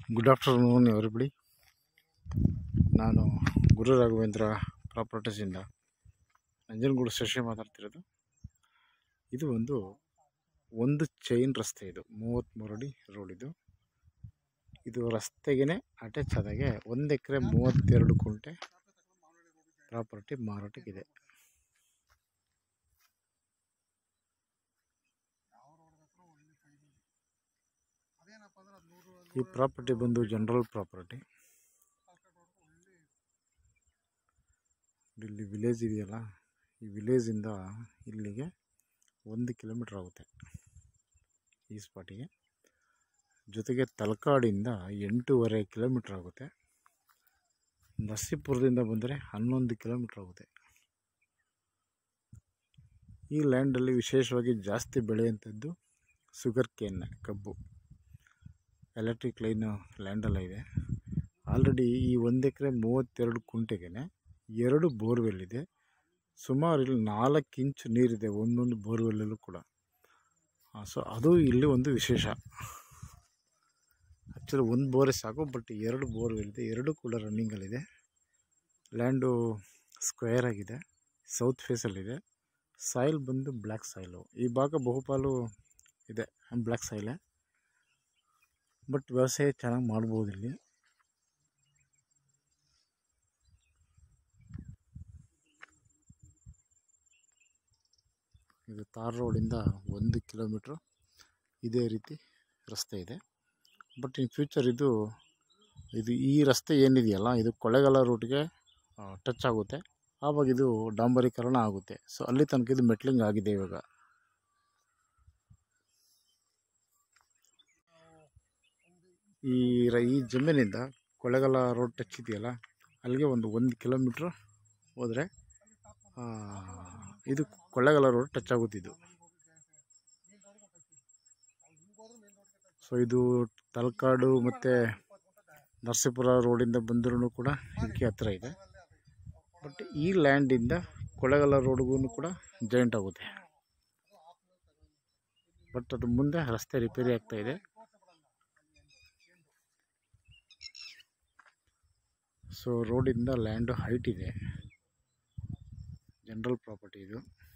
good afternoon everybody ನಾನು ಗುರು ರಾಘವೇಂದ್ರ ಪ್ರಾಪರ್ಟೀಸಿಂದ ನಂಜನಗೂಡು ಶಶಿ ಮಾತಾಡ್ತಿರೋದು ಇದು ಒಂದು ಒಂದು ಚೈನ್ ರಸ್ತೆ ಇದು ಮೂವತ್ತ್ಮೂರು ಅಡಿ ರೋಡ್ ಇದು ಇದು ರಸ್ತೆಗೆ ಅಟ್ಯಾಚ್ ಆದಾಗೆ ಒಂದು ಎಕರೆ ಮೂವತ್ತೆರಡು ಕುಂಟೆ ಪ್ರಾಪರ್ಟಿ ಮಾರಾಟಕ್ಕಿದೆ ಈ ಪ್ರಾಪರ್ಟಿ ಬಂದು ಜನರಲ್ ಪ್ರಾಪರ್ಟಿ ಇಲ್ಲಿ ವಿಲೇಜ್ ಇದೆಯಲ್ಲ ಈ ವಿಲೇಜಿಂದ ಇಲ್ಲಿಗೆ ಒಂದು ಕಿಲೋಮೀಟ್ರ್ ಆಗುತ್ತೆ ಈ ಸ್ಪಾಟಿಗೆ ಜೊತೆಗೆ ತಲಕಾಡಿಂದ ಎಂಟೂವರೆ ಕಿಲೋಮೀಟ್ರ್ ಆಗುತ್ತೆ ನರಸೀಪುರದಿಂದ ಬಂದರೆ ಹನ್ನೊಂದು ಕಿಲೋಮೀಟ್ರ್ ಆಗುತ್ತೆ ಈ ಲ್ಯಾಂಡಲ್ಲಿ ವಿಶೇಷವಾಗಿ ಜಾಸ್ತಿ ಬೆಳೆಯುವಂಥದ್ದು ಶುಗರ್ ಕೇನ್ ಕಬ್ಬು ಎಲೆಕ್ಟ್ರಿಕ್ ಲೈನು ಲ್ಯಾಂಡೆಲ್ಲ ಇದೆ ಆಲ್ರೆಡಿ ಈ ಒಂದು ಎಕರೆ ಮೂವತ್ತೆರಡು ಕುಂಟೆಗೆ ಎರಡು ಬೋರ್ವೆಲ್ ಇದೆ ಸುಮಾರು ಇಲ್ಲಿ ನಾಲ್ಕು ಇಂಚು ನೀರಿದೆ ಒಂದೊಂದು ಬೋರ್ವೆಲ್ಲಲ್ಲೂ ಕೂಡ ಸೊ ಅದು ಇಲ್ಲಿ ಒಂದು ವಿಶೇಷ ಆ್ಯಕ್ಚುಲಿ ಒಂದು ಬೋರೇ ಸಾಕು ಬಟ್ ಎರಡು ಬೋರ್ವೆಲ್ ಇದೆ ಎರಡು ಕೂಡ ರನ್ನಿಂಗಲ್ಲಿದೆ ಲ್ಯಾಂಡು ಸ್ಕ್ವೇರ್ ಆಗಿದೆ ಸೌತ್ ಫೇಸಲ್ಲಿದೆ ಸಾಯಿಲ್ ಬಂದು ಬ್ಲ್ಯಾಕ್ ಸಾಯಿಲು ಈ ಭಾಗ ಬಹುಪಾಲು ಇದೆ ಬ್ಲ್ಯಾಕ್ ಸಾಯಿಲೇ ಬಟ್ ವ್ಯವಸಾಯ ಚೆನ್ನಾಗಿ ಮಾಡ್ಬೋದು ಇಲ್ಲಿ ಇದು ತಾರ್ ರೋಡಿಂದ ಒಂದು ಕಿಲೋಮೀಟ್ರು ಇದೇ ರೀತಿ ರಸ್ತೆ ಇದೆ ಬಟ್ ಇನ್ ಫ್ಯೂಚರ್ ಇದು ಇದು ಈ ರಸ್ತೆ ಏನಿದೆಯಲ್ಲ ಇದು ಕೊಳ್ಳೇಗಾಲ ರೂಟ್ಗೆ ಟಚ್ ಆಗುತ್ತೆ ಆವಾಗ ಇದು ಡಾಂಬರೀಕರಣ ಆಗುತ್ತೆ ಸೊ ಅಲ್ಲಿ ತನಕ ಇದು ಮೆಟ್ಲಿಂಗ್ ಆಗಿದೆ ಇವಾಗ ಈ ರ ಈ ಜಮೀನಿಂದ ಕೊಳ್ಳೇಗಾಲ ರೋಡ್ ಟಚ್ ಇದೆಯಲ್ಲ ಅಲ್ಲಿಗೆ ಒಂದು ಒಂದು ಕಿಲೋಮೀಟ್ರ್ ಹೋದರೆ ಇದು ಕೊಳ್ಳೇಗಾಲ ರೋಡ್ ಟಚ್ ಆಗುತ್ತಿದ್ದು ಸೊ ಇದು ತಲಕಾಡು ಮತ್ತು ನರಸೀಪುರ ರೋಡಿಂದ ಬಂದರೂ ಕೂಡ ಇದಕ್ಕೆ ಹತ್ತಿರ ಇದೆ ಬಟ್ ಈ ಲ್ಯಾಂಡಿಂದ ಕೊಳ್ಳೇಗಾಲ ರೋಡ್ಗೂ ಕೂಡ ಜಾಯಿಂಟ್ ಆಗುತ್ತೆ ಬಟ್ ಅದು ಮುಂದೆ ರಸ್ತೆ ರಿಪೇರಿ ಆಗ್ತಾ ಇದೆ ಸೊ ರೋಡಿಂದ ಲ್ಯಾಂಡು ಹೈಟ್ ಇದೆ ಜನರಲ್ ಪ್ರಾಪರ್ಟಿ ಇದು